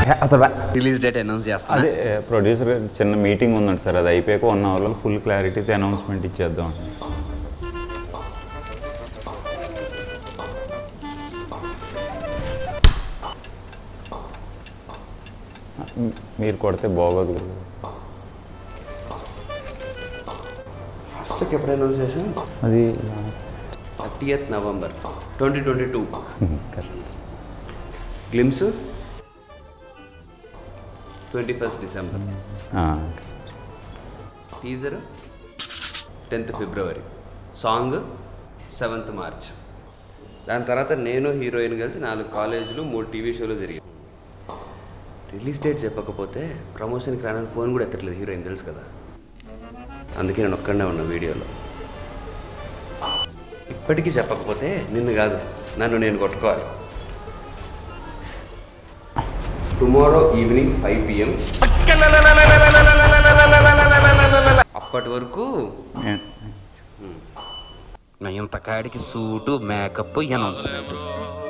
Release date announce చేస్తాను అదే producer చిన్న మీటింగ్ ఉందండి సార్ అది అయిపోయాక వన్ అవర్లో ఫుల్ క్లారిటీతో అనౌన్స్మెంట్ ఇచ్చేద్దాం మీరు కొడితే బాగోదు గురు. ఫస్ట్కి ఎప్పుడు అనౌన్స్ చేసాం అది thirtieth November twenty twenty two glimpse twenty first December teaser tenth February song seventh March దాని తర్వాత నేను హీరోయిన్ కలిసి నాలుగు కాలేజీలు మూడు టీవీ షోలు జరిగాయి రిలీజ్ డేట్ చెప్పకపోతే ప్రమోషన్కి రానని ఫోన్ కూడా ఎత్తట్లేదు హీరోయిన్ తెలుసు కదా అందుకే నేను ఒక్కడనే ఉన్నా వీడియోలో ఇప్పటికీ చెప్పకపోతే నిన్ను కాదు నన్ను నేను కొట్టుకోవాలి టుమారో ఈవినింగ్ ఫైవ్ పిఎం అప్పటి వరకు ఏ- నా ఇంత కాడికి సూటు మేకప్ అనౌన్స్మెంట్